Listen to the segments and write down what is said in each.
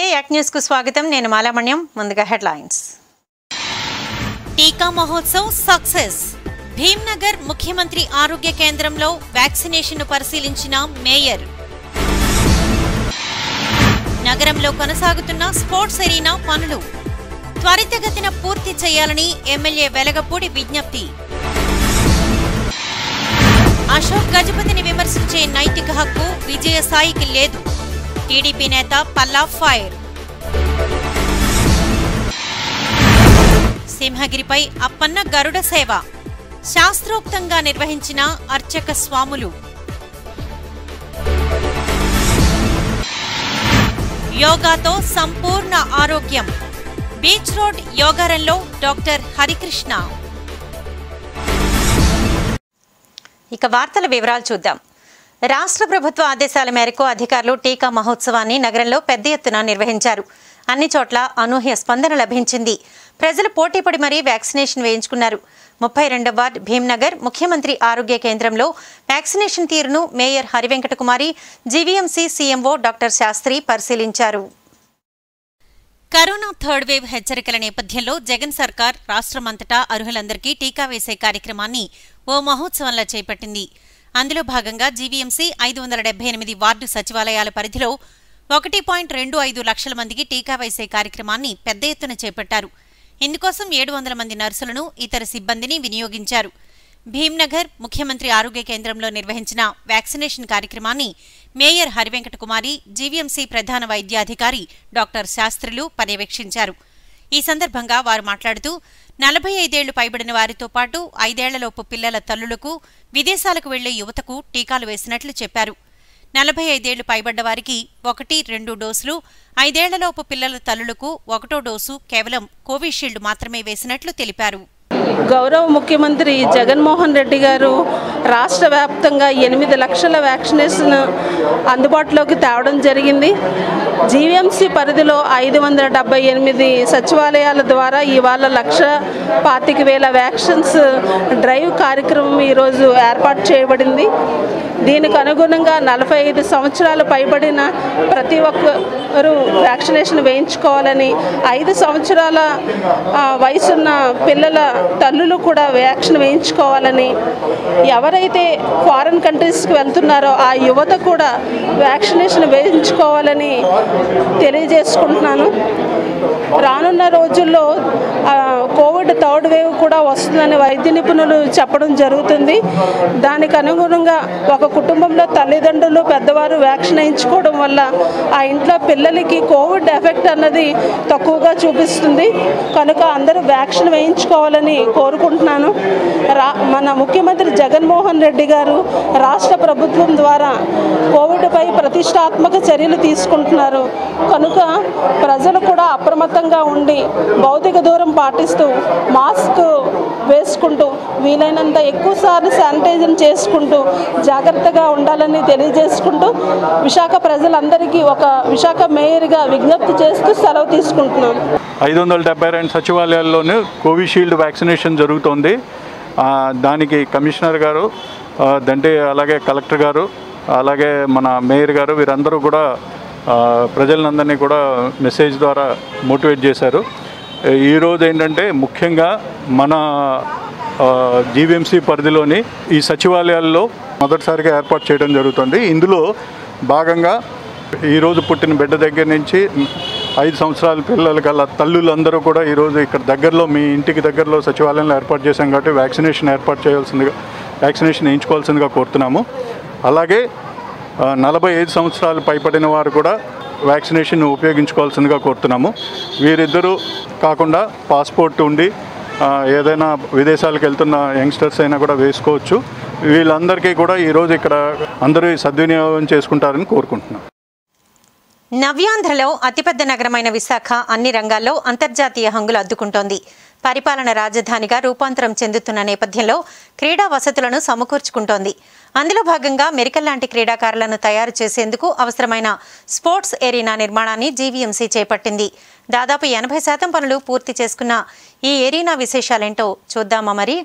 యాక్ news కు స్వాగతం నేను మాలామణ్యం ముందుగా హెడ్లైన్స్ టీకా మహోత్సవ్ సక్సెస్ భీమ్నగర్ ముఖ్యమంత్రి ఆరోగ్య కేంద్రంలో వ్యాక్సినేషన్ పరిశీలించిన మేయర్ నగరంలో కొనసాగుతున్న స్పోర్ట్స్ ఎరీనా పనులు త్వరితగతిన పూర్తి చేయాలని ఎమ్మెల్యే వెలగపూడి విజ్ఞప్తి అశోక్ గజపతిని విమర్శించే నైతిక హక్కు విజయసాయికి లేదు టీడీపీ నేత పల్లా ఫైర్ సింహగిరిపై అప్పన్న గరుడ సేవ శాస్త్రోక్తంగా నిర్వహించిన అర్చక స్వాములు యోగాతో సంపూర్ణ ఆరోగ్యం బీచ్ రోడ్ యోగారంలో డాక్టర్ హరికృష్ణ ఇక వార్తల వివరాలు చూద్దాం రాష్ట్ర ప్రభుత్వ ఆదేశాల మేరకు అధికారులు టీకా మహోత్సవాన్ని నగరంలో పెద్ద ఎత్తున నిర్వహించారు అన్ని చోట్ల అనూహ్య స్పందన లభించింది ప్రజలు పోటీపడి మరీ వ్యాక్సినేషన్ వేయించుకున్నారు ముప్పై రెండవ వార్డ్ భీమ్నగర్ ముఖ్యమంత్రి ఆరోగ్య కేంద్రంలో వ్యాక్సినేషన్ తీరును mayor Harivenkatakumari GVMC CMO doctor Sastri పరిశీలించారు కరోనా థర్డ్ వేవ్ హెచ్చరికల నేపథ్యంలో జగన్ సర్కార్ రాష్ట్రమంతటా అర్హులందరికీ టీకా వేసే కార్యక్రమాన్ని ఓ మహోత్సవంలా చేపట్టింది అందులో భాగంగా జీవీఎంసీ ఐదు వందల డెబ్బై ఎనిమిది వార్డు సచివాలయాల పరిధిలో ఒకటి పాయింట్ రెండు ఐదు లక్షల మందికి టీకా వేసే కార్యక్రమాన్ని పెద్ద ఎత్తున చేపట్టారు ఇందుకోసం ఏడు వందల మంది నర్సులను ఇతర సిబ్బందిని వినియోగించారు భీమ్నగర్ ముఖ్యమంత్రి ఆరోగ్య కేంద్రంలో నిర్వహించిన వ్యాక్సినేషన్ కార్యక్రమాన్ని మేయర్ హరివెంకటకుమారి జీవీఎంసీ ప్రధాన వైద్యాధికారి డాక్టర్ శాస్త్రులు పర్యవేక్షించారు ఈ సందర్భంగా వారు మాట్లాడుతూ నలభై ఐదేళ్లు పైబడిన వారితో పాటు ఐదేళ్లలోపు పిల్లల తల్లులకు విదేశాలకు వెళ్లే యువతకు టీకాలు వేసినట్లు చెప్పారు నలభై ఐదేళ్లు పైబడ్డ వారికి ఒకటి రెండు డోసులు ఐదేళ్లలోపు పిల్లల తల్లులకు ఒకటో డోసు కేవలం కోవిషీల్డ్ మాత్రమే వేసినట్లు తెలిపారు గౌరవ ముఖ్యమంత్రి జగన్మోహన్ రెడ్డి గారు రాష్ట్ర వ్యాప్తంగా ఎనిమిది లక్షల వ్యాక్సినేషన్ అందుబాటులోకి తేవడం జరిగింది జీవీఎంసీ పరిధిలో ఐదు వందల డెబ్బై ఎనిమిది సచివాలయాల ద్వారా ఇవాళ లక్ష పాతిక వేల వ్యాక్సిన్స్ డ్రైవ్ కార్యక్రమం ఈరోజు ఏర్పాటు చేయబడింది దీనికి అనుగుణంగా నలభై ఐదు సంవత్సరాలు పైబడిన ప్రతి ఒక్కరు వ్యాక్సినేషన్ వేయించుకోవాలని ఐదు సంవత్సరాల ఆ, వయసున్న పిల్లల తల్లులు కూడా వ్యాక్సిన్ వేయించుకోవాలని ఎవరైతే ఫారిన్ కంట్రీస్కి వెళ్తున్నారో ఆ యువత కూడా వ్యాక్సినేషన్ వేయించుకోవాలని తెలియజేసుకుంటున్నాను రానున్న రోజుల్లో ఆ, కోవిడ్ థర్డ్ వేవ్ కూడా వస్తుందని వైద్య నిపుణులు చెప్పడం జరుగుతుంది దానికి అనుగుణంగా ఒక కుటుంబంలో తల్లిదండ్రులు పెద్దవారు వ్యాక్సిన్ వేయించుకోవడం వల్ల ఆ ఇంట్లో పిల్లలకి కోవిడ్ ఎఫెక్ట్ అన్నది తక్కువగా చూపిస్తుంది కనుక అందరూ వ్యాక్సిన్ వేయించుకోవాలని కోరుకుంటున్నాను రా మన ముఖ్యమంత్రి జగన్మోహన్ రెడ్డి గారు రాష్ట్ర ప్రభుత్వం ద్వారా కోవిడ్పై ప్రతిష్టాత్మక చర్యలు తీసుకుంటున్నారు కనుక ప్రజలు కూడా అప్రమత్తంగా ఉండి భౌతిక దూరం పాటిస్తూ మాస్క్ వేసుకుంటూ వీలైనంత ఎక్కువ సార్లు శానిటైజర్ చేసుకుంటూ జాగ్రత్తగా ఉండాలని తెలియజేసుకుంటూ విశాఖ ప్రజలందరికీ ఒక విశాఖ మేయర్గా విజ్ఞప్తి చేస్తూ సెలవు తీసుకుంటున్నాను ఐదు వందల డెబ్బై రెండు సచివాలయాల్లోనూ కోవిషీల్డ్ వ్యాక్సినేషన్ జరుగుతోంది ఆ, దానికి కమిషనర్ గారు ఆ, దంటే అలాగే కలెక్టర్ గారు అలాగే మన మేయర్ గారు వీరందరూ కూడా ఆ, ప్రజలందరినీ కూడా మెసేజ్ ద్వారా మోటివేట్ చేశారు ఈరోజు ఏంటంటే ముఖ్యంగా మన జీవీఎంసీ పరిధిలోని ఈ సచివాలయాల్లో మొదటిసారిగా ఏర్పాటు చేయడం జరుగుతుంది ఇందులో భాగంగా ఈరోజు పుట్టిన బిడ్డ దగ్గర నుంచి ఐదు సంవత్సరాల పిల్లల గల తల్లులందరూ కూడా ఈరోజు ఇక్కడ దగ్గరలో మీ ఇంటికి దగ్గరలో సచివాలయంలో ఏర్పాటు చేశాం కాబట్టి వ్యాక్సినేషన్ ఏర్పాటు చేయాల్సిందిగా వ్యాక్సినేషన్ వేయించుకోవాల్సిందిగా కోరుతున్నాము అలాగే ఆ, నలభై ఐదు సంవత్సరాలు పైపడిన వారు కూడా వ్యాక్సినేషన్ ఉపయోగించుకోవాల్సిందిగా కోరుతున్నాము వీరిద్దరూ కాకుండా పాస్పోర్ట్ ఉండి ఆ, ఏదైనా విదేశాలకు వెళ్తున్న యంగ్స్టర్స్ అయినా కూడా వేసుకోవచ్చు వీళ్ళందరికీ కూడా ఈరోజు ఇక్కడ అందరూ సద్వినియోగం చేసుకుంటారని కోరుకుంటున్నాం నవ్యాంధ్రలో అతిపెద్ద నగరమైన విశాఖ అన్ని రంగాల్లో అంతర్జాతీయ హంగులు అద్దుకుంటోంది పరిపాలన రాజధానిగా రూపాంతరం చెందుతున్న నేపథ్యంలో క్రీడా వసతులను సమకూర్చుకుంటోంది అందులో భాగంగా మెరికల్ లాంటి క్రీడాకారులను తయారు చేసేందుకు అవసరమైన స్పోర్ట్స్ ఏరీనా నిర్మాణాన్ని జీవీఎంసీ చేపట్టింది దాదాపు ఎనభై శాతం పనులు పూర్తి చేసుకున్న ఈ ఏరీనా విశేషాలేంటో చూద్దామా మరి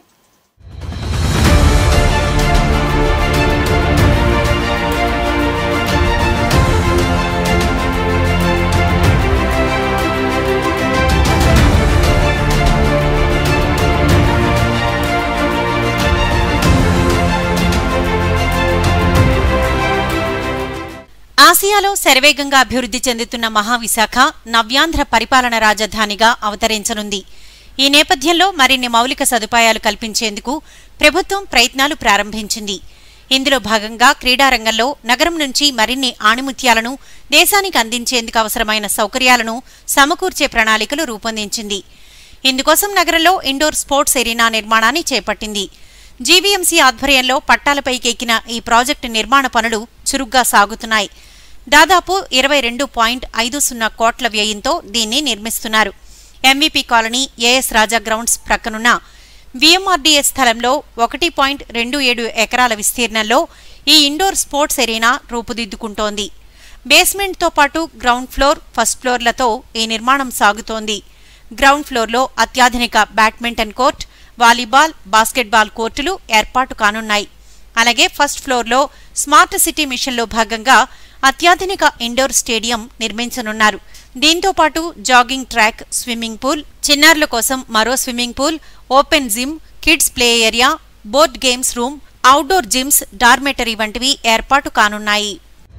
ఆసియాలో శరవేగంగా అభివృద్ధి చెందుతున్న మహావిశాఖ నవ్యాంధ్ర పరిపాలన రాజధానిగా అవతరించనుంది ఈ నేపథ్యంలో మరిన్ని మౌలిక సదుపాయాలు కల్పించేందుకు ప్రభుత్వం ప్రయత్నాలు ప్రారంభించింది ఇందులో భాగంగా క్రీడారంగంలో నగరం నుంచి మరిన్ని ఆణిముత్యాలను దేశానికి అందించేందుకు అవసరమైన సౌకర్యాలను సమకూర్చే ప్రణాళికలు రూపొందించింది ఇందుకోసం నగరంలో ఇండోర్ స్పోర్ట్స్ ఎరీనా నిర్మాణాన్ని చేపట్టింది జీవీఎంసీ ఆధ్వర్యంలో పట్టాలపైకెక్కిన ఈ ప్రాజెక్టు నిర్మాణ పనులు చురుగ్గా సాగుతున్నాయి దాదాపు ఇరవై రెండు పాయింట్ ఐదు సున్నా కోట్ల వ్యయంతో దీన్ని నిర్మిస్తున్నారు MVP colony AS Raja grounds ప్రక్కనున్న విఎంఆర్డీఏ స్థలంలో ఒకటి పాయింట్ రెండు ఏడు ఎకరాల విస్తీర్ణంలో ఈ ఇండోర్ స్పోర్ట్స్ ఎరీనా రూపుదిద్దుకుంటోంది బేస్మెంట్తో పాటు గ్రౌండ్ ఫ్లోర్ ఫస్ట్ ఫ్లోర్లతో ఈ నిర్మాణం సాగుతోంది గ్రౌండ్ ఫ్లోర్లో అత్యాధునిక బ్యాడ్మింటన్ కోర్ట్ వాలీబాల్ బాస్కెట్బాల్ కోర్టులు ఏర్పాటు కానున్నాయి అలాగే ఫస్ట్ ఫ్లోర్లో స్మార్ట్ సిటీ మిషన్లో భాగంగా అత్యాధునిక ఇండోర్ స్టేడియం నిర్మించనున్నారు దీంతో పాటు జాగింగ్ ట్రాక్ స్విమ్మింగ్ పూల్ చిన్నారుల కోసం మరో swimming pool open gym kids play area board games room outdoor gyms dormitory వంటివి ఏర్పాటు కానున్నాయి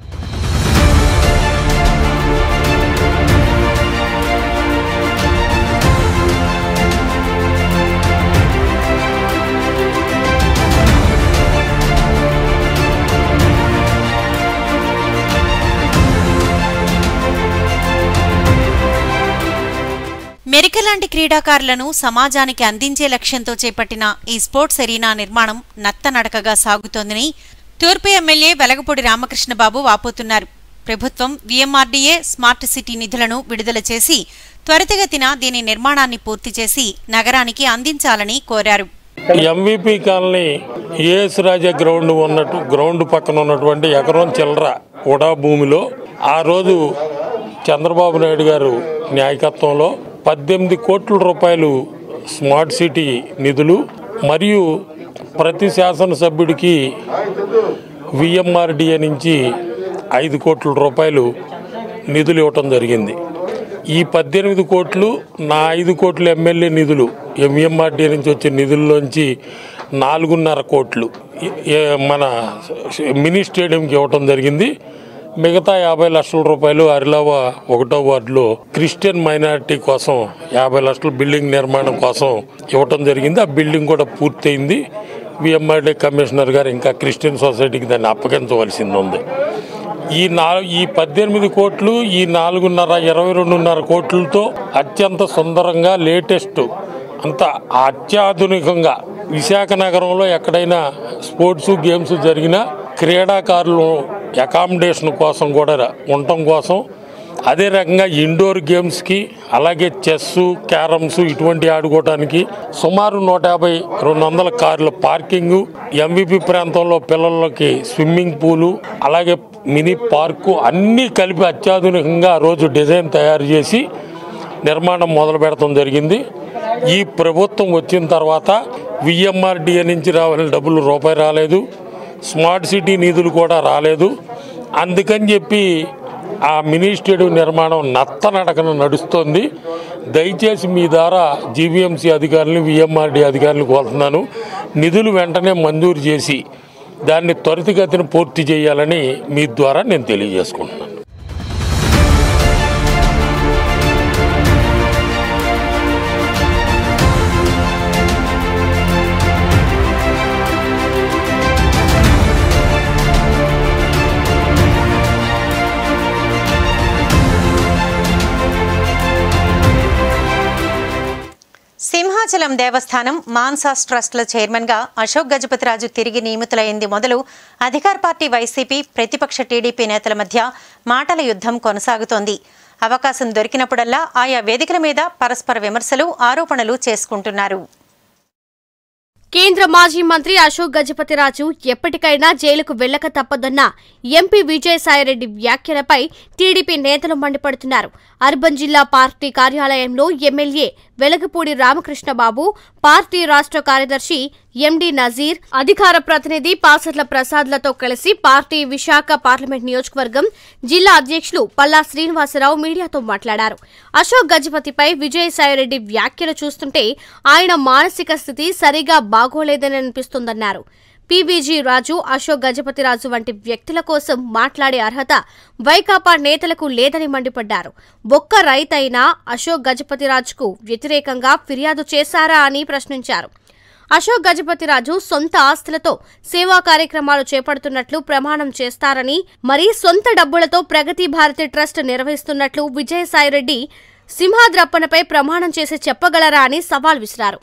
మెరిక లాంటి క్రీడాకారులను సమాజానికి అందించే లక్ష్యంతో చేపట్టిన ఈ స్పోర్ట్స్ ఎరీనా నిర్మాణం నత్తనడకగా సాగుతోందని తూర్పు ఎమ్మెల్యే వెలగపూడి రామకృష్ణబాబు వాపోతున్నారు ప్రభుత్వం వీఎంఆర్డీఏ స్మార్ట్ సిటీ నిధులను విడుదల చేసి త్వరితగతిన దీని నిర్మాణాన్ని పూర్తి చేసి నగరానికి అందించాలని కోరారు MVP colony AS Raja ground ఉన్నట్టు గ్రౌండ్ పక్కన ఉన్నటువంటి ఎకరం చిల్లర ఉడా భూమిలో ఆ రోజు చంద్రబాబు నాయుడు గారు న్యాయకత్వంలో పద్దెనిమిది కోట్ల రూపాయలు స్మార్ట్ సిటీ నిధులు మరియు ప్రతి శాసనసభ్యుడికి విఎంఆర్డిఏ నుంచి ఐదు కోట్ల రూపాయలు నిధులు ఇవ్వటం జరిగింది ఈ పద్దెనిమిది కోట్లు నా ఐదు కోట్ల ఎమ్మెల్యే నిధులు ఎంఎంఆర్డీ నుంచి వచ్చే నిధుల్లోంచి నాలుగున్నర కోట్లు ఈ- ఏ- మన మినీ స్టేడియంకి ఇవ్వటం జరిగింది మిగతా యాభై లక్షల రూపాయలు అరిలావ ఒకటో వార్డులో క్రిస్టియన్ మైనారిటీ కోసం యాభై లక్షల బిల్డింగ్ నిర్మాణం కోసం ఇవ్వటం జరిగింది ఆ బిల్డింగ్ కూడా పూర్తయింది విఎంఆర్డీ కమిషనర్ గారు ఇంకా క్రిస్టియన్ సొసైటీకి దాన్ని అప్పగించవలసింది ఉంది ఈ నా ఈ పద్దెనిమిది కోట్లు ఈ నాలుగున్నర ఇరవై రెండున్నర కోట్లతో అత్యంత సుందరంగా లేటెస్ట్ అంత అత్యాధునికంగా విశాఖ నగరంలో ఎక్కడైనా స్పోర్ట్స్ గేమ్స్ జరిగినా క్రీడాకారులు అకామిడేషన్ కోసం కూడా ఉండటం కోసం అదే రకంగా ఇండోర్ గేమ్స్కి అలాగే చెస్ క్యారమ్స్ ఇటువంటి ఆడుకోవడానికి సుమారు నూట యాభై రెండు వందల కార్ల పార్కింగు ఎంవిపి ప్రాంతంలో పిల్లలకి స్విమ్మింగ్ పూలు అలాగే మినీ పార్కు అన్నీ కలిపి అత్యాధునికంగా ఆ రోజు డిజైన్ తయారు చేసి నిర్మాణం మొదలు పెడతాం జరిగింది ఈ ప్రభుత్వం వచ్చిన తర్వాత విఎంఆర్డిఏ నుంచి రావాల్సిన డబ్బులు రూపాయి రాలేదు స్మార్ట్ సిటీ నిధులు కూడా రాలేదు అందుకని చెప్పి ఆ మినీ స్టేడియం నిర్మాణం నత్తనడకన నడుస్తోంది దయచేసి మీ ద్వారా జీవీఎంసీ అధికారులను విఎంఆర్డీ అధికారులను కోరుతున్నాను నిధులు వెంటనే మంజూరు చేసి దాన్ని త్వరితగతిన పూర్తి చేయాలని మీ ద్వారా నేను తెలియజేసుకుంటున్నాను సింహాచలం దేవస్థానం మాన్సాస్ ట్రస్ట్ల చైర్మన్ గా అశోక్ గజపతిరాజు తిరిగి నియమితులైంది మొదలు అధికార పార్టీ వైసీపీ ప్రతిపక్ష టీడీపీ నేతల మధ్య మాటల యుద్ధం కొనసాగుతోంది అవకాశం దొరికినప్పుడల్లా ఆయా వేదికల మీద పరస్పర విమర్శలు ఆరోపణలు చేసుకుంటున్నారు కేంద్ర మాజీ మంత్రి అశోక్ గజపతిరాజు ఎప్పటికైనా జైలుకు వెళ్లక తప్పదన్న ఎంపీ విజయసాయిరెడ్డి వ్యాఖ్యలపై టీడీపీ నేతలు మండిపడుతున్నారు అర్బన్ జిల్లా పార్టీ కార్యాలయంలో ఎమ్మెల్యే వెలగపూడి రామకృష్ణబాబు పార్టీ రాష్ట్ర కార్యదర్శి ఎండి నజీర్ అధికార ప్రతినిధి పాసర్ల ప్రసాద్లతో కలిసి పార్టీ విశాఖ పార్లమెంట్ నియోజకవర్గం జిల్లా అధ్యక్షులు పల్లా శ్రీనివాసరావు మీడియాతో మాట్లాడారు అశోక్ గజపతిపై విజయసాయిరెడ్డి వ్యాఖ్యలు చూస్తుంటే ఆయన మానసిక స్థితి సరిగా బాగోలేదని అనిపిస్తోందన్నారు పీవీజీ రాజు అశోక్ గజపతిరాజు వంటి వ్యక్తుల కోసం మాట్లాడే అర్హత వైకాపా నేతలకు లేదని మండిపడ్డారు ఒక్క రైతైనా అశోక్ గజపతిరాజుకు వ్యతిరేకంగా ఫిర్యాదు చేశారా అని ప్రశ్నించారు అశోక్ గజపతిరాజు సొంత ఆస్తులతో సేవా కార్యక్రమాలు చేపడుతున్నట్లు ప్రమాణం చేస్తారని మరి సొంత డబ్బులతో ప్రగతి భారతి ట్రస్ట్ నిర్వహిస్తున్నట్లు విజయసాయిరెడ్డి సింహాద్రప్పనపై ప్రమాణం చేసి చెప్పగలరా అని సవాల్ విసిరారు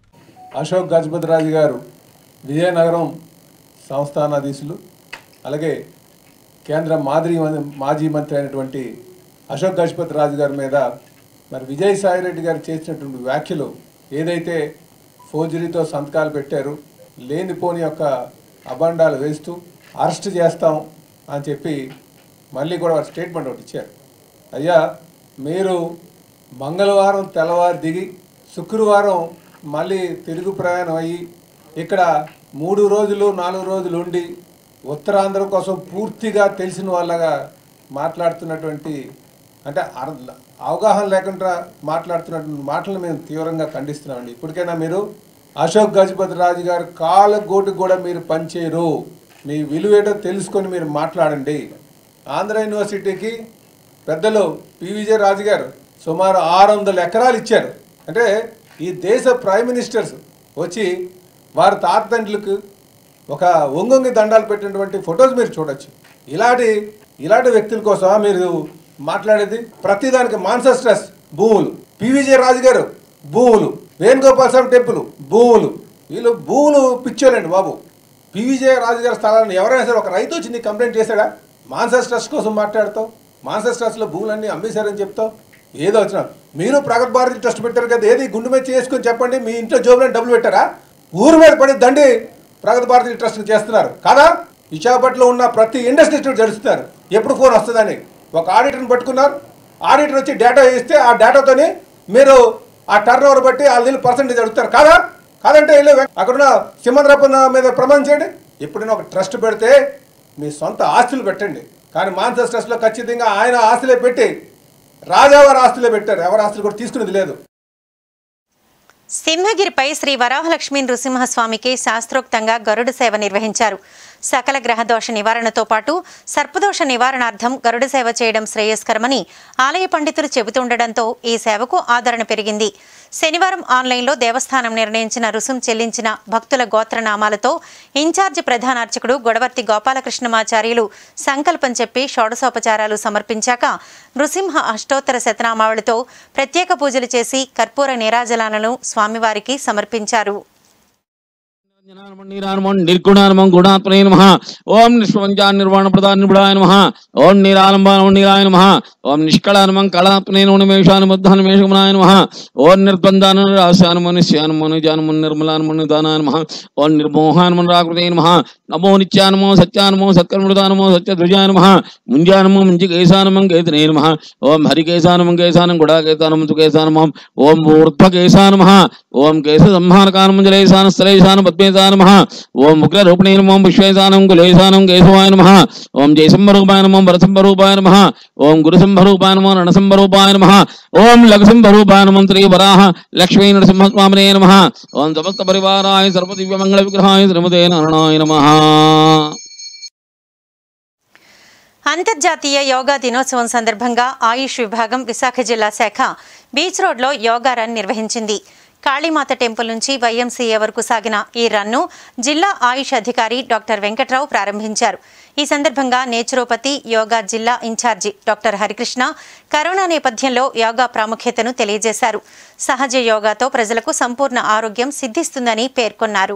అశోక్ గజపతిరాజు గారు విజయనగరం సంస్థానాధీశులు అలాగే కేంద్ర మాదిరి మాజీ మంత్రి అయినటువంటి అశోక్ గజపతి రాజు గారి మీద మరి విజయసాయి రెడ్డి గారు చేసినటువంటి వ్యాఖ్యలు ఏదైతే ఫోర్జరీతో సంతకాలు పెట్టారు లేనిపోని యొక్క అబండాలు వేస్తూ అరెస్ట్ చేస్తాం అని చెప్పి మళ్ళీ కూడా వారు స్టేట్మెంట్ ఒకటి ఇచ్చారు అయ్యా మీరు మంగళవారం తెల్లవారు దిగి శుక్రవారం మళ్ళీ తిరుగు ప్రయాణం అయ్యి ఇక్కడ మూడు రోజులు నాలుగు రోజులు ఉండి ఉత్తరాంధ్ర కోసం పూర్తిగా తెలిసిన వాళ్ళగా మాట్లాడుతున్నటువంటి అంటే అర్- అవగాహన లేకుండా మాట్లాడుతున్నటువంటి మాటలను మేము తీవ్రంగా ఖండిస్తున్నామండి ఇప్పటికైనా మీరు అశోక్ గజపతి రాజు గారు కాళ్ళ గోటు కూడా మీరు పనిచేయరు మీ విలువేటో తెలుసుకొని మీరు మాట్లాడండి ఆంధ్ర యూనివర్సిటీకి పెద్దలు పివిజే రాజు గారు సుమారు ఆరు వందల ఎకరాలు ఇచ్చారు అంటే ఈ దేశ ప్రైమ్ మినిస్టర్స్ వచ్చి వారి తాతతండ్రులకు ఒక ఒంగొంగి దండాలు పెట్టినటువంటి ఫొటోస్ మీరు చూడొచ్చు ఇలాంటి ఇలాంటి వ్యక్తుల కోసం మీరు మాట్లాడేది ప్రతిదానికి మాన్సర్ స్ట్రెస్ భూములు పివిజే రాజు గారు భూములు వేణుగోపాల్ స్వామి టెంపుల్ భూములు వీళ్ళు భూములు పిచ్చోలండి బాబు పివిజే రాజు గారి స్థలాన్ని ఎవరైనా సరే ఒక రైతు వచ్చి నీకు కంప్లైంట్ చేశాడా మాన్సర్ స్ట్రెస్ కోసం మాట్లాడతావు మాన్సర్ స్ట్రెస్లో భూములన్నీ అమ్మేశారని చెప్తావు ఏదో వచ్చినా మీరు ప్రగతి భారతి ట్రస్ట్ పెట్టారు కదా ఏది గుండు మీద చేసుకొని చెప్పండి మీ ఇంట్లో జోబులో డబ్బులు పెట్టారా ఊరు మీద పడి దండి ప్రగతి భారతి ట్రస్ట్ చేస్తున్నారు కాదా విశాఖపట్నంలో ఉన్న ప్రతి ఇండస్ట్రీ జరుస్తున్నారు ఎప్పుడు ఫోన్ వస్తుందని ఒక ఆడిటర్ని పట్టుకున్నారు ఆడిటర్ వచ్చి డేటా ఇస్తే ఆ డేటాతోని మీరు ఆ టర్న్ ఓవర్ బట్టి ఆ నీళ్ళు పర్సెంటేజ్ అడుగుతారు కాదా కాదంటే వెళ్ళి అక్కడున్న సింహద్రపన్న మీద ప్రమాణం చేయండి ఎప్పుడైనా ఒక ట్రస్ట్ పెడితే మీ సొంత ఆస్తులు పెట్టండి కానీ మాన్సర్ ట్రస్ట్లో ఖచ్చితంగా ఆయన ఆస్తులే పెట్టి రాజావారి ఆస్తులే పెట్టారు ఎవరి ఆస్తులు కూడా తీసుకునేది లేదు సింహగిరిపై శ్రీ వరాహలక్ష్మీ నృసింహస్వామికి శాస్త్రోక్తంగా గరుడ సేవ నిర్వహించారు సకల గ్రహదోష నివారణతో పాటు సర్పదోష నివారణార్థం గరుడ సేవ చేయడం శ్రేయస్కరమని ఆలయ పండితులు చెబుతుండటంతో ఈ సేవకు ఆదరణ పెరిగింది శనివారం ఆన్లైన్లో దేవస్థానం నిర్ణయించిన రుసుం చెల్లించిన భక్తుల గోత్రనామాలతో ఇన్ఛార్జి ప్రధానార్చకుడు గొడవర్తి గోపాలకృష్ణమాచార్యులు సంకల్పం చెప్పి షోడశోపచారాలు సమర్పించాక నృసింహ అష్టోత్తర శతనామావళితో ప్రత్యేక పూజలు చేసి కర్పూర నీరాజలాలను స్వామివారికి సమర్పించారు నిర్గుణానమం గుణాత్మనే నమ ఓం నిష్పంచాన్ నిర్వాణ ప్రధాన నిబుడాయ నమ ఓం నిరాలంబాన నీరాయ నమ ఓం నిష్కళానమం కళాత్మనే నిమేషానుబద్ధానుమేషమనాయ నమ ఓం నిర్బంధాన రాశానుమనుష్యానుమను జానుమను నిర్మలానుమను దానాయ నమ ఓం నిర్మోహానుమను రాకృతే నమ నమో నిత్యానమో సత్యానమో సత్కర్మృదానమో సత్యధ్వజాయ నమ ముంజానమో ముంజికేశానమం కేతనే నమ ఓం హరికేశానమం కేశానం గుడాకేశానం సుకేశానమం ఓం ఊర్ధ్వకేశానమ ఓం కేశ సంహారకానం జలేశాన స్థలేశాన పద్మేశాన నమ ఓం ఉగ్రరూపిణే నమో విశ్వేశానం కులేశానం కేశవాయ నమ ఓం జయసింహరూపాయ నమో వరసింహరూపాయ నమ ఓం గురుసింహరూపాయ నమో రణసింహరూపాయ నమ ఓం లఘుసింహరూపాయ నమో శ్రీ వరాహ లక్ష్మీ నరసింహస్వామినే నమ ఓం సమస్త పరివారాయ సర్వదివ్య మంగళ విగ్రహాయ శ్రీమతే నారాయణ నమ అంతర్జాతీయ యోగా దినోత్సవం సందర్భంగా ఆయుష్ విభాగం విశాఖ జిల్లా శాఖ బీచ్ రోడ్లో యోగా రన్ నిర్వహించింది కాళీమాత టెంపుల్ నుంచి వైఎంసీఏ వరకు సాగిన ఈ రన్ను జిల్లా ఆయుష్ అధికారి డాక్టర్ వెంకట్రావు ప్రారంభించారు ఈ సందర్భంగా నేచురోపతి యోగా జిల్లా ఇన్ఛార్జి డాక్టర్ హరికృష్ణ కరోనా నేపథ్యంలో యోగా ప్రాముఖ్యతను తెలియజేశారు సహజ యోగాతో ప్రజలకు సంపూర్ణ ఆరోగ్యం సిద్ధిస్తుందని పేర్కొన్నారు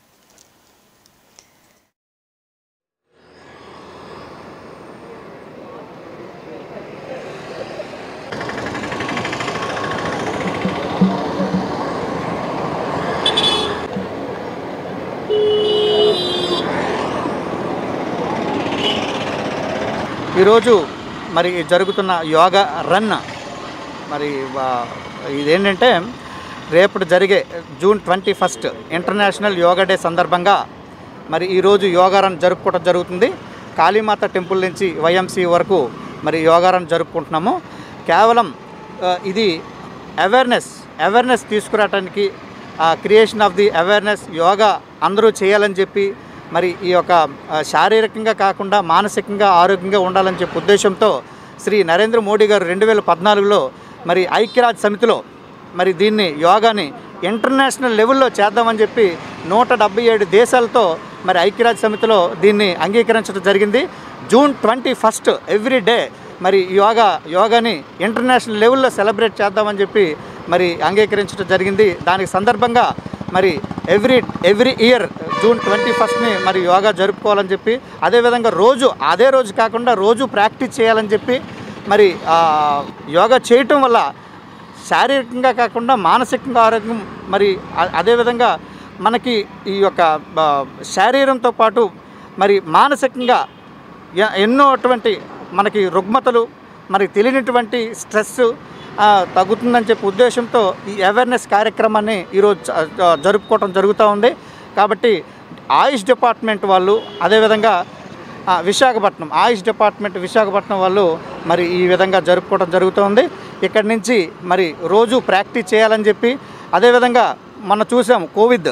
ఈరోజు మరి జరుగుతున్న యోగా రన్ మరి వా- ఇదేంటంటే రేపు జరిగే June twenty first international yoga day సందర్భంగా మరి ఈరోజు యోగా రన్ జరుపుకోవడం జరుగుతుంది కాళీమాత టెంపుల్ నుంచి వైఎంసీ వరకు మరి యోగా రన్ జరుపుకుంటున్నాము కేవలం ఆ, ఇది అవేర్నెస్ అవేర్నెస్ తీసుకురావడానికి creation of the awareness yoga అందరూ చేయాలని చెప్పి మరి ఈ యొక్క ఆ, శారీరకంగా కాకుండా మానసికంగా ఆరోగ్యంగా ఉండాలని చెప్పే ఉద్దేశంతో శ్రీ నరేంద్ర మోడీ గారు రెండు వేల పద్నాలుగులో మరి ఐక్యరాజ్య సమితిలో మరి దీన్ని యోగాని ఇంటర్నేషనల్ లెవెల్లో చేద్దామని చెప్పి నూట డెబ్బై ఏడు దేశాలతో మరి ఐక్యరాజ్య సమితిలో దీన్ని అంగీకరించడం జరిగింది June twenty first every day మరి యోగా యోగాని ఇంటర్నేషనల్ లెవెల్లో సెలబ్రేట్ చేద్దామని చెప్పి మరి అంగీకరించడం జరిగింది దానికి సందర్భంగా మరి every every year June twenty ఫస్ట్ని మరి యోగా జరుపుకోవాలని చెప్పి అదేవిధంగా రోజు అదే రోజు కాకుండా రోజు ప్రాక్టీస్ చేయాలని చెప్పి మరి ఆ, యోగా చేయటం వల్ల శారీరకంగా కాకుండా మానసికంగా ఆరోగ్యం మరి అ- అదేవిధంగా మనకి ఈ యొక్క ఆ, శరీరంతో పాటు మరి మానసికంగా ఎ- ఎన్నో అటువంటి మనకి రుగ్మతలు మరి తెలియనటువంటి స్ట్రెస్ ఆ, తగ్గుతుందని చెప్పే ఉద్దేశంతో ఈ అవేర్నెస్ కార్యక్రమాన్ని ఈరోజు జ- జ- జరుపుకోవటం జరుగుతూ ఉంది కాబట్టి ఆయుష్ డిపార్ట్మెంట్ వాళ్ళు అదేవిధంగా ఆ, విశాఖపట్నం ఆయుష్ డిపార్ట్మెంట్ విశాఖపట్నం వాళ్ళు మరి ఈ విధంగా జరుపుకోవడం జరుగుతుంది ఇక్కడి నుంచి మరి రోజు ప్రాక్టీస్ చేయాలని చెప్పి అదేవిధంగా మనం చూసాం కోవిడ్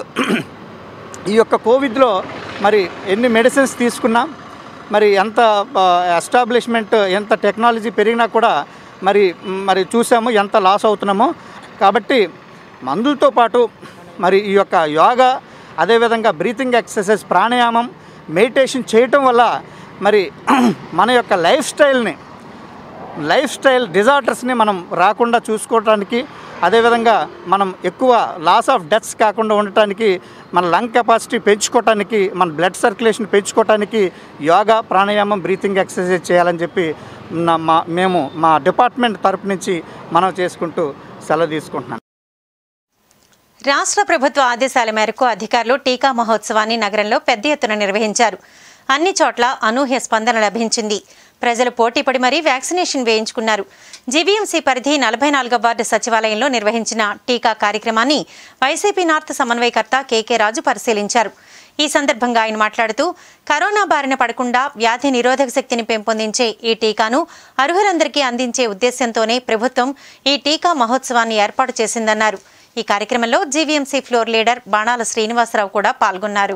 ఈ యొక్క కోవిడ్లో మరి ఎన్ని మెడిసిన్స్ తీసుకున్నా మరి ఎంత ఎస్టాబ్లిష్మెంట్ ఎంత టెక్నాలజీ పెరిగినా కూడా మరి మరి చూసాము ఎంత లాస్ అవుతున్నామో కాబట్టి మందులతో పాటు మరి ఈ యొక్క యోగా అదేవిధంగా బ్రీతింగ్ ఎక్సర్సైజ్ ప్రాణాయామం మెడిటేషన్ చేయటం వల్ల మరి మన యొక్క లైఫ్ స్టైల్ని లైఫ్ స్టైల్ డిజార్డర్స్ని మనం రాకుండా చూసుకోవటానికి అదేవిధంగా మనం ఎక్కువ లాస్ ఆఫ్ డెత్స్ కాకుండా ఉండటానికి మన లంగ్ కెపాసిటీ పెంచుకోవటానికి మన బ్లడ్ సర్క్యులేషన్ పెంచుకోవటానికి యోగా ప్రాణాయామం బ్రీతింగ్ ఎక్సర్సైజ్ చేయాలని చెప్పి నా మా మేము మా డిపార్ట్మెంట్ తరపు నుంచి మనం చేసుకుంటూ సెలవు తీసుకుంటున్నాం రాష్ట్ర ప్రభుత్వ ఆదేశాల మేరకు అధికారులు టీకా మహోత్సవాన్ని నగరంలో పెద్ద ఎత్తున నిర్వహించారు అన్ని చోట్ల అనూహ్య స్పందన లభించింది ప్రజలు పోటీపడి మరీ వ్యాక్సినేషన్ వేయించుకున్నారు జీవీఎంసీ పరిధి నలభై నాలుగవ వార్డు సచివాలయంలో నిర్వహించిన టీకా కార్యక్రమాన్ని వైసీపీ నార్త్ సమన్వయకర్త కేకే రాజు పరిశీలించారు ఈ సందర్భంగా ఆయన మాట్లాడుతూ కరోనా బారిన పడకుండా వ్యాధి నిరోధక శక్తిని పెంపొందించే ఈ టీకాను అర్హులందరికీ అందించే ఉద్దేశ్యంతోనే ప్రభుత్వం ఈ టీకా మహోత్సవాన్ని ఏర్పాటు చేసిందన్నారు ఈ కార్యక్రమంలో GVMC floor leader Banala Srinivasarao కూడా పాల్గొన్నారు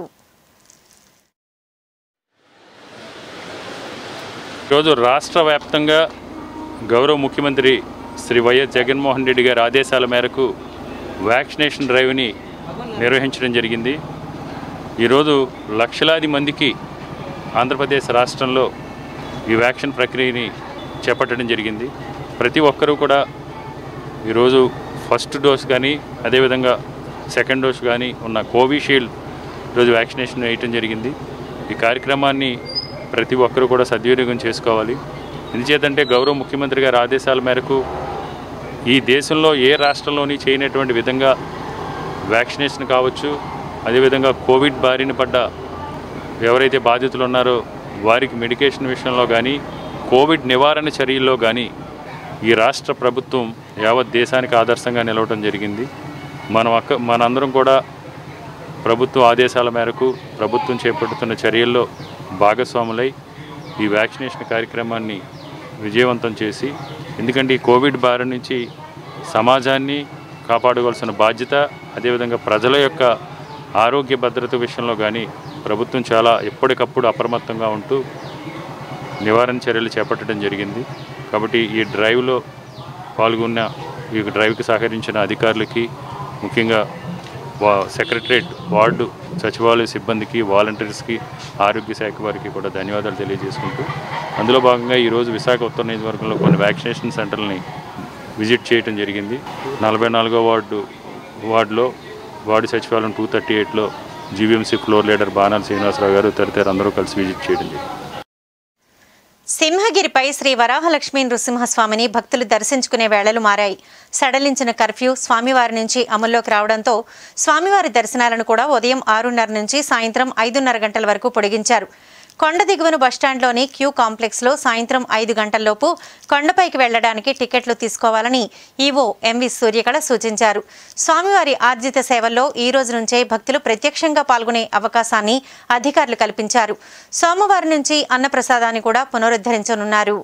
ఈరోజు రాష్ట్ర వ్యాప్తంగా గౌరవ ముఖ్యమంత్రి శ్రీ వైఎస్ జగన్మోహన్ రెడ్డి గారి ఆదేశాల మేరకు వ్యాక్సినేషన్ డ్రైవ్ని నిర్వహించడం జరిగింది ఈరోజు లక్షలాది మందికి ఆంధ్రప్రదేశ్ రాష్ట్రంలో ఈ వ్యాక్సిన్ ప్రక్రియని చేపట్టడం జరిగింది ప్రతి ఒక్కరూ కూడా ఈరోజు ఫస్ట్ డోస్ కానీ అదేవిధంగా సెకండ్ డోస్ కానీ ఉన్న కోవిషీల్డ్ ఈరోజు వ్యాక్సినేషన్ వేయటం జరిగింది ఈ కార్యక్రమాన్ని ప్రతి ఒక్కరూ కూడా సద్వినియోగం చేసుకోవాలి ఎందుచేతంటే గౌరవ ముఖ్యమంత్రి గారి ఆదేశాల మేరకు ఈ దేశంలో ఏ రాష్ట్రంలోని చేయనటువంటి విధంగా వ్యాక్సినేషన్ కావచ్చు అదేవిధంగా కోవిడ్ బారిన పడ్డ ఎవరైతే బాధితులు ఉన్నారో వారికి మెడికేషన్ విషయంలో కానీ కోవిడ్ నివారణ చర్యల్లో కానీ ఈ రాష్ట్ర ప్రభుత్వం యావత్ దేశానికి ఆదర్శంగా నిలవడం జరిగింది మనం అక్క మనందరం కూడా ప్రభుత్వ ఆదేశాల మేరకు ప్రభుత్వం చేపడుతున్న చర్యల్లో భాగస్వాములై ఈ వ్యాక్సినేషన్ కార్యక్రమాన్ని విజయవంతం చేసి ఎందుకంటే ఈ కోవిడ్ బారి నుంచి సమాజాన్ని కాపాడవలసిన బాధ్యత అదేవిధంగా ప్రజల యొక్క ఆరోగ్య భద్రత విషయంలో కానీ ప్రభుత్వం చాలా ఎప్పటికప్పుడు అప్రమత్తంగా ఉంటూ నివారణ చర్యలు చేపట్టడం జరిగింది కాబట్టి ఈ డ్రైవ్లో పాల్గొన్న ఈ డ్రైవ్కి సహకరించిన అధికారులకి ముఖ్యంగా వా సెక్రటరేట్ వార్డు సచివాలయ సిబ్బందికి వాలంటీర్స్కి ఆరోగ్య శాఖ వారికి కూడా ధన్యవాదాలు తెలియజేసుకుంటూ అందులో భాగంగా ఈరోజు విశాఖ ఉత్తర నియోజకవర్గంలో కొన్ని వ్యాక్సినేషన్ సెంటర్లని విజిట్ చేయడం జరిగింది నలభై నాలుగో వార్డు వార్డులో వార్డు సచివాలయం టూ థర్టీ ఎయిట్లో GVMC floor leader Banala Srinivasarao గారు తదితర అందరూ కలిసి విజిట్ చేయడం జరిగింది సింహగిరిపై శ్రీ వరాహలక్ష్మీ నృసింహస్వామిని భక్తులు దర్శించుకునే వేళలు మారాయి సడలించిన కర్ఫ్యూ స్వామివారి నుంచి అమల్లోకి రావడంతో స్వామివారి దర్శనాలను కూడా ఉదయం ఆరున్నర నుంచి సాయంత్రం ఐదున్నర గంటల వరకు పొడిగించారు కొండ దిగువన బస్టాండ్లోని క్యూ కాంప్లెక్స్లో సాయంత్రం ఐదు గంటల్లోపు కొండపైకి వెళ్లడానికి టికెట్లు తీసుకోవాలని ఈవో ఎంవి సూర్యకళ సూచించారు స్వామివారి ఆర్జిత సేవల్లో ఈ రోజు నుంచే భక్తులు ప్రత్యక్షంగా పాల్గొనే అవకాశాన్ని అధికారులు కల్పించారు సోమవారం నుంచి అన్నప్రసాదాన్ని కూడా పునరుద్ధరించనున్నారు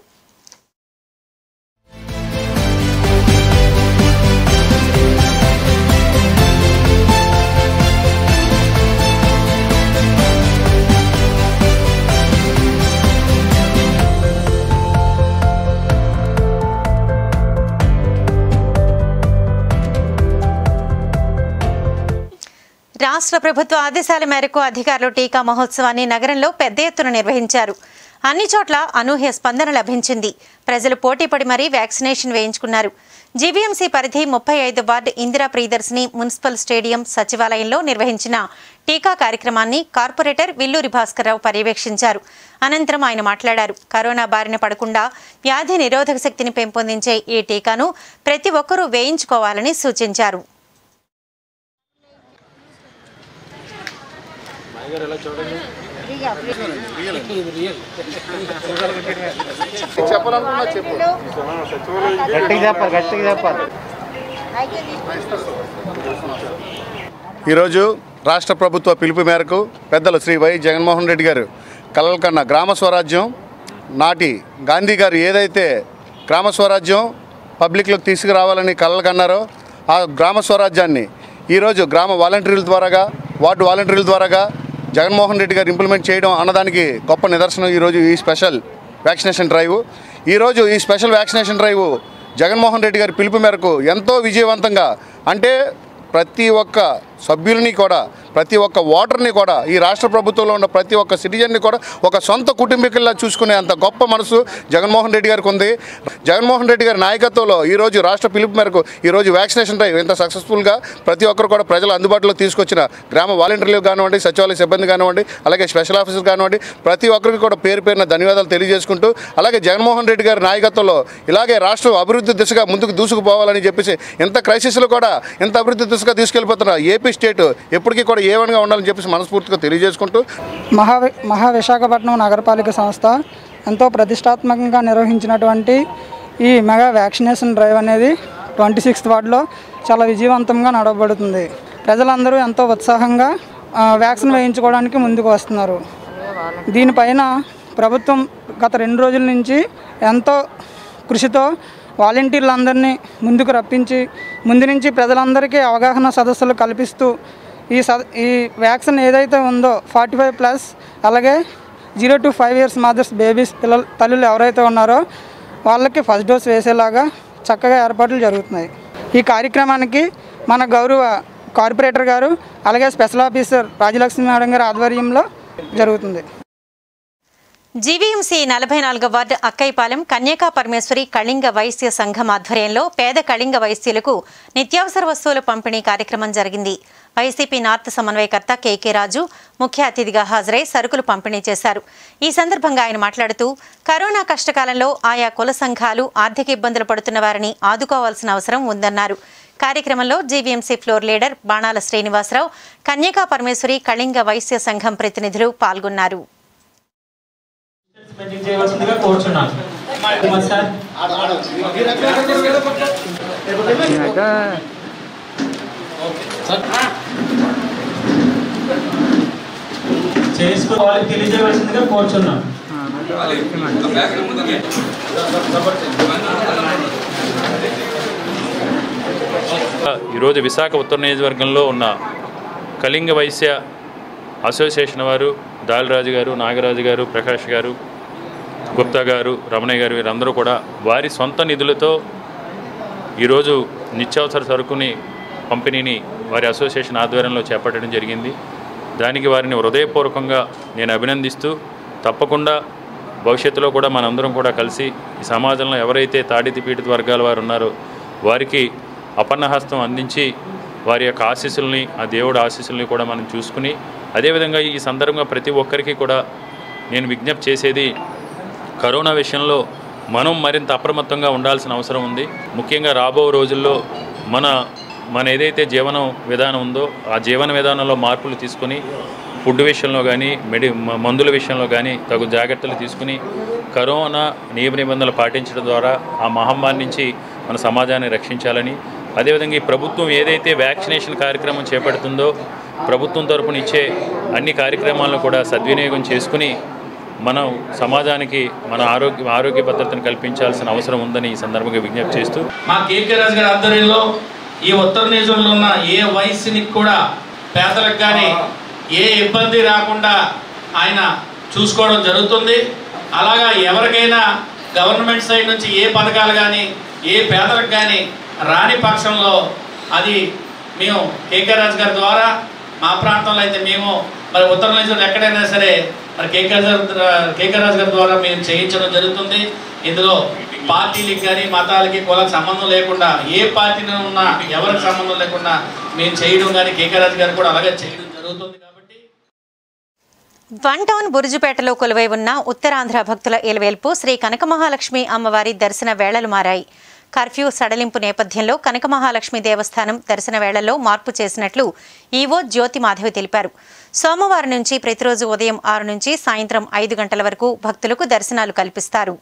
రాష్ట్ర ప్రభుత్వ ఆదేశాల మేరకు అధికారులు టీకా మహోత్సవాన్ని నగరంలో పెద్ద ఎత్తున నిర్వహించారు అన్ని చోట్ల అనూహ్య స్పందన లభించింది ప్రజలు పోటీపడి మరీ వ్యాక్సినేషన్ వేయించుకున్నారు జీవీఎంసీ పరిధి ముప్పై ఐదు ward Indira Priyadarshini municipal stadium సచివాలయంలో నిర్వహించిన టీకా కార్యక్రమాన్ని కార్పొరేటర్ విల్లూరి భాస్కర్రావు పర్యవేక్షించారు అనంతరం ఆయన మాట్లాడారు కరోనా బారిన పడకుండా వ్యాధి నిరోధక శక్తిని పెంపొందించే ఈ టీకాను ప్రతి ఒక్కరూ వేయించుకోవాలని సూచించారు గట్టిగా చెప్పాలి గట్టిగా చెప్పాలి ఈరోజు రాష్ట్ర ప్రభుత్వ పిలుపు మేరకు పెద్దలు శ్రీ వై జగన్మోహన్ రెడ్డి గారు కలల కన్నా గ్రామ స్వరాజ్యం నాటి గాంధీ గారు ఏదైతే గ్రామ స్వరాజ్యం పబ్లిక్లోకి తీసుకురావాలని కలలు కన్నారో ఆ గ్రామ స్వరాజ్యాన్ని ఈరోజు గ్రామ వాలంటీర్ల ద్వారాగా వార్డు వాలంటీర్ల ద్వారాగా జగన్మోహన్ రెడ్డి గారు ఇంప్లిమెంట్ చేయడం అన్నదానికి గొప్ప నిదర్శనం ఈరోజు ఈ స్పెషల్ వ్యాక్సినేషన్ డ్రైవ్ ఈరోజు ఈ special vaccination drive Jaganmohan Reddy గారి పిలుపు మేరకు ఎంతో విజయవంతంగా అంటే ప్రతి ఒక్క సభ్యులని కూడా ప్రతి ఒక్క ఓటర్ని కూడా ఈ రాష్ట్ర ప్రభుత్వంలో ఉన్న ప్రతి ఒక్క సిటిజన్ని కూడా ఒక సొంత కుటుంబీకుల్లా చూసుకునే అంత గొప్ప మనసు జగన్మోహన్ రెడ్డి గారికి ఉంది జగన్మోహన్ రెడ్డి గారి నాయకత్వంలో ఈరోజు రాష్ట్ర పిలుపు మేరకు ఈరోజు వ్యాక్సినేషన్ డ్రైవ్ ఇంత సక్సెస్ఫుల్గా ప్రతి ఒక్కరు కూడా ప్రజల అందుబాటులో తీసుకొచ్చిన గ్రామ వాలంటీర్లు కానివ్వండి సచివాలయ సిబ్బంది కానివ్వండి అలాగే స్పెషల్ ఆఫీసర్ కానివ్వండి ప్రతి ఒక్కరికి కూడా పేరు పేరున ధన్యవాదాలు తెలియజేసుకుంటూ అలాగే జగన్మోహన్ రెడ్డి గారి నాయకత్వంలో ఇలాగే రాష్ట్రం అభివృద్ధి దిశగా ముందుకు దూసుకుపోవాలని చెప్పేసి ఇంత క్రైసిస్లో కూడా ఇంత అభివృద్ధి దిశగా తీసుకెళ్ళిపోతున్న ఏపీ స్టేట్ ఎప్పటికీ కూడా ఏవన్గా ఉండాలని చెప్పేసి మనస్ఫూర్తిగా తెలియజేసుకుంటూ మహా మహా విశాఖపట్నం నగరపాలిక సంస్థ ఎంతో ప్రతిష్టాత్మకంగా నిర్వహించినటువంటి ఈ మెగా వ్యాక్సినేషన్ డ్రైవ్ అనేది ట్వంటీ సిక్స్త్ వార్డులో చాలా విజయవంతంగా నడవబడుతుంది ప్రజలందరూ ఎంతో ఉత్సాహంగా ఆ, వ్యాక్సిన్ వేయించుకోవడానికి ముందుకు వస్తున్నారు దీనిపైన ప్రభుత్వం గత రెండు రోజుల నుంచి ఎంతో కృషితో వాలంటీర్లందరినీ ముందుకు రప్పించి ముందు నుంచి ప్రజలందరికీ అవగాహన సదస్సులు కల్పిస్తూ ఈ సద ఈ వ్యాక్సిన్ ఏదైతే ఉందో ఫార్టీ ఫైవ్ ప్లస్ అలాగే zero to five years mothers babies పిల్లలు తల్లులు ఎవరైతే ఉన్నారో వాళ్ళకి ఫస్ట్ డోస్ వేసేలాగా చక్కగా ఏర్పాట్లు జరుగుతున్నాయి ఈ కార్యక్రమానికి మన గౌరవ కార్పొరేటర్ గారు అలాగే స్పెషల్ ఆఫీసర్ రాజలక్ష్మి మేడం గారి ఆధ్వర్యంలో జరుగుతుంది జీవీఎంసీ నలభై నాలుగో వార్డు అక్కైపాలెం కన్యకా పరమేశ్వరి కళింగ వైశ్య సంఘం ఆధ్వర్యంలో పేద కళింగ వైశ్యులకు నిత్యావసర వస్తువుల పంపిణీ కార్యక్రమం జరిగింది వైసీపీ నార్త్ సమన్వయకర్త కేకే రాజు ముఖ్య అతిథిగా హాజరై సరుకులు పంపిణీ చేశారు ఈ సందర్భంగా ఆయన మాట్లాడుతూ కరోనా కష్టకాలంలో ఆయా కుల సంఘాలు ఆర్థిక ఇబ్బందులు పడుతున్న వారిని ఆదుకోవాల్సిన అవసరం ఉందన్నారు కార్యక్రమంలో GVMC floor leader Banala Srinivasarao Kanyaka Parameswari Kalinga Vysya సంఘం ప్రతినిధులు పాల్గొన్నారు మెయింటైన్ చేయవలసిందిగా కోరుచున్నాను మరి సార్ చేసుకోవాలి తెలియజేయవలసిందిగా కోరుచున్నాను ఈరోజు విశాఖ ఉత్తర నియోజకవర్గంలో ఉన్న కళింగ వైశ్య అసోసియేషన్ వారు దాలిరాజు గారు నాగరాజు గారు ప్రకాష్ గారు గుప్తా గారు రమణయ్య గారు వీరందరూ కూడా వారి సొంత నిధులతో ఈరోజు నిత్యావసర సరుకుని పంపిణీని వారి అసోసియేషన్ ఆధ్వర్యంలో చేపట్టడం జరిగింది దానికి వారిని హృదయపూర్వకంగా నేను అభినందిస్తూ తప్పకుండా భవిష్యత్తులో కూడా మనందరం కూడా కలిసి ఈ సమాజంలో ఎవరైతే తాడితి పీడిత వర్గాల వారు ఉన్నారో వారికి అపన్నహస్తం అందించి వారి యొక్క ఆశీస్సుల్ని ఆ దేవుడు ఆశీస్సుల్ని కూడా మనం చూసుకుని అదేవిధంగా ఈ సందర్భంగా ప్రతి ఒక్కరికి కూడా నేను విజ్ఞప్తి చేసేది కరోనా విషయంలో మనం మరింత అప్రమత్తంగా ఉండాల్సిన అవసరం ఉంది ముఖ్యంగా రాబో రోజుల్లో మన మన ఏదైతే జీవన విధానం ఉందో ఆ జీవన విధానంలో మార్పులు తీసుకొని ఫుడ్ విషయంలో కానీ మెడి మ- మందుల విషయంలో కానీ తగు జాగ్రత్తలు తీసుకుని కరోనా నియమ నిబంధనలు పాటించడం ద్వారా ఆ మహమ్మారి నుంచి మన సమాజాన్ని రక్షించాలని అదేవిధంగా ఈ ప్రభుత్వం ఏదైతే వ్యాక్సినేషన్ కార్యక్రమం చేపడుతుందో ప్రభుత్వం తరపున ఇచ్చే అన్ని కార్యక్రమాలను కూడా సద్వినియోగం చేసుకుని మనం సమాజానికి మన ఆరోగ్య ఆరోగ్య భద్రతను కల్పించాల్సిన అవసరం ఉందని ఈ సందర్భంగా విజ్ఞప్తి చేస్తూ మా కేకే రాజు గారి ఆధ్వర్యంలో ఈ ఉత్తర నియోజకవర్గంలో ఉన్న ఏ వయసుని కూడా పేదలకు కానీ ఏ ఇబ్బంది రాకుండా ఆయన చూసుకోవడం జరుగుతుంది అలాగా ఎవరికైనా గవర్నమెంట్ సైడ్ నుంచి ఏ పథకాలు కానీ ఏ పేదలకు కానీ రాని పక్షంలో అది మేము కేకే రాజు గారి ద్వారా మా ప్రాంతంలో అయితే మేము మరి ఉత్తర నియోజకవర్గం ఎక్కడైనా సరే మరి కేకే కేకే రాజు గారి ద్వారా మేము చేయించడం జరుగుతుంది ఇందులో పార్టీలకు కానీ మతాలకి కులకు సంబంధం లేకుండా ఏ పార్టీలో ఉన్నా ఎవరికి సంబంధం లేకుండా మేము చేయడం కానీ కేకే రాజు గారు కూడా అలాగే చేయడం జరుగుతుంది వన్ టౌన్ బురుజుపేటలో కొలువై ఉన్న ఉత్తరాంధ్ర భక్తుల ఏలవేల్పు శ్రీ కనకమహాలక్ష్మి అమ్మవారి దర్శన వేళలు మారాయి కర్ఫ్యూ సడలింపు నేపథ్యంలో కనకమహాలక్ష్మి దేవస్థానం దర్శన వేళల్లో మార్పు చేసినట్లు ఈవో జ్యోతి మాధవి తెలిపారు సోమవారం నుంచి ప్రతిరోజు ఉదయం ఆరు నుంచి సాయంత్రం ఐదు గంటల వరకు భక్తులకు దర్శనాలు కల్పిస్తారు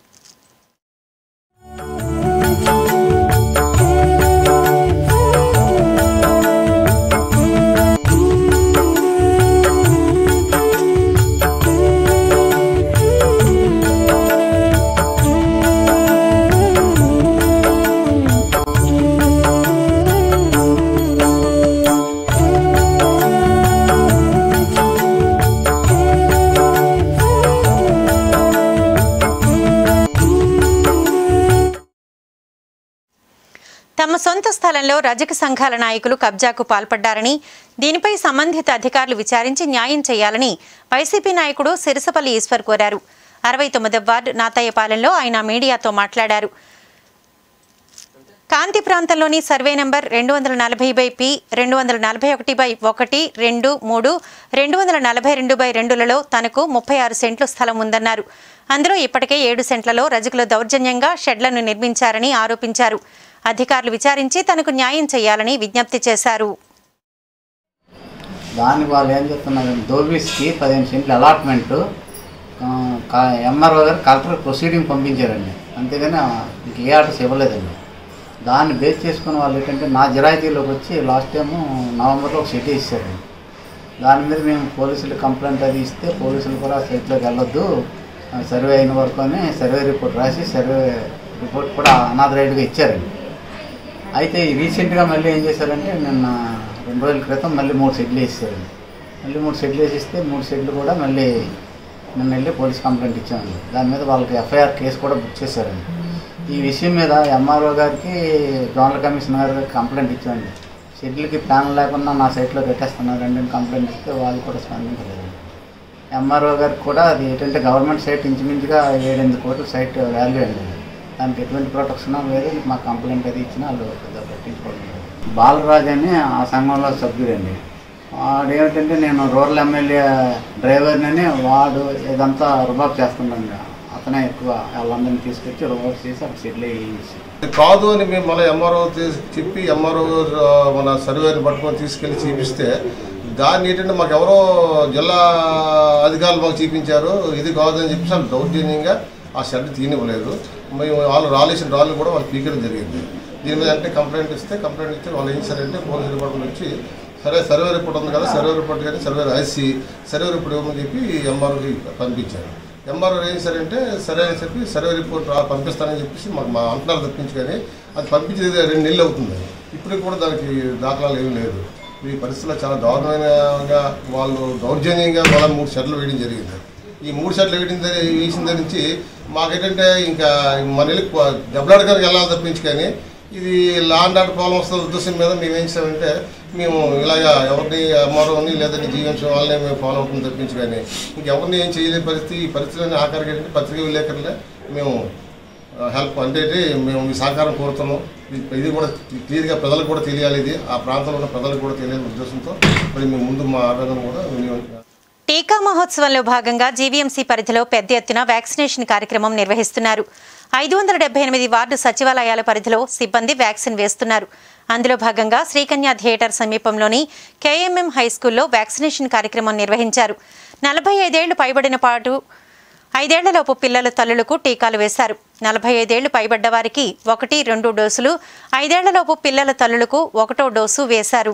తమ సొంత స్థలంలో రజక సంఘాల నాయకులు కబ్జాకు పాల్పడ్డారని దీనిపై సంబంధిత అధికారులు విచారించి న్యాయం చేయాలని వైసీపీ నాయకుడు సిరసపల్లి ఈశ్వర్ కోరారు అరవై తొమ్మిదవ వార్డు నాతయ్యపాలెంలో ఆయన మీడియాతో మాట్లాడారు కాంతి ప్రాంతంలోని సర్వే నంబర్ రెండు వందల నలభై బై పి రెండు వందల నలభై ఒకటి బై ఒకటి రెండు మూడు రెండు వందల నలభై రెండు బై రెండులలో తనకు ముప్పై ఆరు సెంట్లు స్థలం ఉందన్నారు అందులో ఇప్పటికే ఏడు సెంట్లలో రజకులు దౌర్జన్యంగా షెడ్లను నిర్మించారని ఆరోపించారు అధికారులు విచారించి తనకు న్యాయం చేయాలని విజ్ఞప్తి చేశారు దాన్ని వాళ్ళు ఏం చెప్తున్నారు దోబీస్కి పదిహేను సెంట్లు allotment MRO garu collector proceeding పంపించారండి అంతేగాని ఇంక ఏ ఆర్డర్స్ ఇవ్వలేదండి దాన్ని బేస్ చేసుకుని వాళ్ళు ఏంటంటే నా జిరాయితీలోకి వచ్చి లాస్ట్ టైము నవంబర్లో ఒక సిటీ ఇచ్చారు దాని మీద మేము పోలీసులు కంప్లైంట్ అది ఇస్తే పోలీసులు కూడా సైట్లోకి వెళ్ళొద్దు సర్వే అయిన వరకు అని సర్వే రిపోర్ట్ రాసి సర్వే రిపోర్ట్ కూడా అనాథరైడ్గా ఇచ్చారండి అయితే రీసెంట్గా మళ్ళీ ఏం చేశారంటే నిన్న రెండు రోజుల క్రితం మళ్ళీ మూడు షెడ్లు వేసారండి మళ్ళీ మూడు షెడ్లు వేసిస్తే మూడు షెడ్లు కూడా మళ్ళీ నిన్న వెళ్ళి పోలీస్ కంప్లైంట్ ఇచ్చామండి దాని మీద వాళ్ళకి ఎఫ్ఐఆర్ కేసు కూడా బుక్ చేశారండి ఈ విషయం మీద ఎంఆర్ఓ గారికి జోనల్ కమిషనర్ గారికి కంప్లైంట్ ఇచ్చామండి షెడ్లకి ప్లాన్ లేకుండా నా సైట్లో పెట్టేస్తున్నారండి అని కంప్లైంట్ ఇస్తే వాళ్ళు కూడా స్పందించలేదండి ఎంఆర్ఓ గారికి కూడా అది ఏంటంటే గవర్నమెంట్ సైట్ ఇంచుమించుగా ఏడెనిమిది కోట్ల సైట్ వాల్యూ అండి దానికి ఎటువంటి ప్రొటెక్షన్ లేదు మాకు కంప్లైంట్ అది ఇచ్చినా వాళ్ళు పెద్ద పట్టించుకోవడం లేదు బాలరాజ్ అని ఆ సంఘంలో సభ్యుడండి వాడు ఏమిటంటే నేను రూరల్ ఎమ్మెల్యే డ్రైవర్ని వాడు ఇదంతా రుబాబ్ చేస్తుండండి అతనే ఎక్కువ వాళ్ళందరినీ తీసుకొచ్చి రుబాబ్ చేసి అక్కడ సెటిల్ అయ్యేసి ఇది కాదు అని మేము మళ్ళీ ఎంఆర్ఓ చెప్పి ఎంఆర్ఓ మన సర్వేని పట్టుకొని తీసుకెళ్ళి చూపిస్తే దాన్ని ఏంటంటే మాకు ఎవరో జిల్లా అధికారులు మాకు చూపించారు ఇది కాదు అని చెప్పి వాళ్ళు దౌర్జన్యంగా ఆ షెడ్ తీనివ్వలేదు మేము వాళ్ళు రాలేసిన రాళ్ళు కూడా వాళ్ళు పీకడం జరిగింది దీని మీద అంటే కంప్లైంట్ ఇస్తే కంప్లైంట్ ఇస్తే వాళ్ళు ఏం చేశారంటే పోలీస్ డిపార్ట్మెంట్ వచ్చి సరే సర్వే రిపోర్ట్ ఉంది కదా సర్వే రిపోర్ట్ కానీ సర్వే రాసి సర్వే రిపోర్ట్ ఇవ్వమని చెప్పి ఎంఆర్ఓకి పంపించారు ఎంఆర్ఓ ఏం చేశారంటే సరే అని చెప్పి సర్వే రిపోర్ట్ రా పంపిస్తానని చెప్పేసి మాకు మా అంటున్నారు తప్పించి కానీ అది పంపించేది రెండు నెలలు అవుతుంది ఇప్పటికి కూడా దానికి దాఖలాలు ఏమీ లేదు ఈ పరిస్థితుల్లో చాలా దారుణంగా వాళ్ళు దౌర్జన్యంగా వాళ్ళ మూడు షెడ్లు వేయడం జరిగింది ఈ మూడు షెడ్లు వేయడం దగ్గర- వేసిన దగ్గర నుంచి మాకేంటంటే ఇంకా మన వెళ్ళి దెబ్బలాడడానికి వెళ్ళాలి తప్పించి కానీ ఇది లాండ్ ఆర్డర్ ప్రాబ్లం వస్తున్న ఉద్దేశం మీద మేము ఏం చేసామంటే మేము ఇలాగా ఎవరిని ఎంఆర్ఓని లేదంటే జీవన్స్ వాళ్ళని మేము ఫాలో అవుతుంది తప్పించి కానీ ఇంకెవరిని ఏం చేయలేని పరిస్థితి ఈ పరిస్థితులని ఆఖరికి ఏంటంటే పత్రికా విలేకరులే మేము హెల్ప్ అంటే ఏంటి మేము ఈ సహకారం కోరుతున్నాం ఇది- ఇది కూడా క్లియర్గా ప్రజలకు కూడా తెలియాలి ఇది ఆ ప్రాంతంలో ఉన్న ప్రజలకు కూడా తెలియాలని ఉద్దేశంతో మరి మేము ముందు మా ఆవేదన కూడా వినియోగించాం టీకా మహోత్సవంలో భాగంగా జీవీఎంసీ పరిధిలో పెద్ద ఎత్తున వ్యాక్సినేషన్ కార్యక్రమం నిర్వహిస్తున్నారు ఐదు వందల డెబ్బై ఎనిమిది వార్డు సచివాలయాల పరిధిలో సిబ్బంది వ్యాక్సిన్ వేస్తున్నారు అందులో భాగంగా శ్రీకన్య థియేటర్ సమీపంలోని కేఎంఎం హై స్కూల్లో వ్యాక్సినేషన్ కార్యక్రమం నిర్వహించారు నలభై ఐదేళ్లు పైబడిన పాటు ఐదేళ్లలోపు పిల్లల తల్లులకు టీకాలు వేశారు నలభై ఐదేళ్లు పైబడ్డ వారికి ఒకటి రెండు డోసులు ఐదేళ్లలోపు పిల్లల తల్లులకు ఒకటో డోసు వేశారు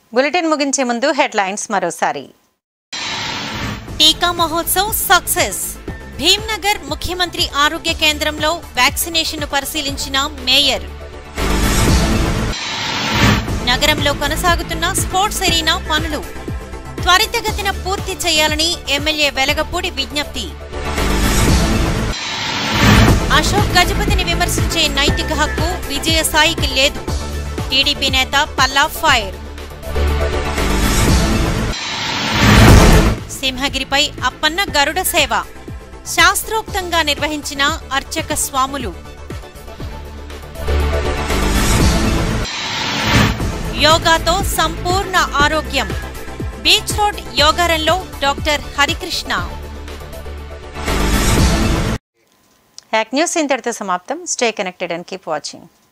బులెటిన్ ముగించే ముందు హెడ్లైన్స్ మరోసారి టీకా మహోత్సవ్ సక్సెస్ భీమ్నగర్ ముఖ్యమంత్రి ఆరోగ్య కేంద్రంలో వ్యాక్సినేషన్ పరిశీలించిన మేయర్ నగరంలో కొనసాగుతున్న స్పోర్ట్స్ ఎరీనా పనులు త్వరితగతిన పూర్తి చేయాలని ఎమ్మెల్యే వెలగపూడి విజ్ఞప్తి అశోక్ గజపతిని విమర్శించే నైతిక హక్కు విజయసాయికి లేదు టీడీపీ నేత పల్లా ఫైర్ సింహగిరిపై అప్పన్న గరుడ సేవ శాస్త్రోక్తంగా నిర్వహించిన అర్చక స్వాములు యోగాతో సంపూర్ణ ఆరోగ్యం బీచ్ రోడ్ యోగారంలో డాక్టర్ హరికృష్ణ హ్యాక్ న్యూస్ ఇంతటితో సమాప్తం stay connected and keep watching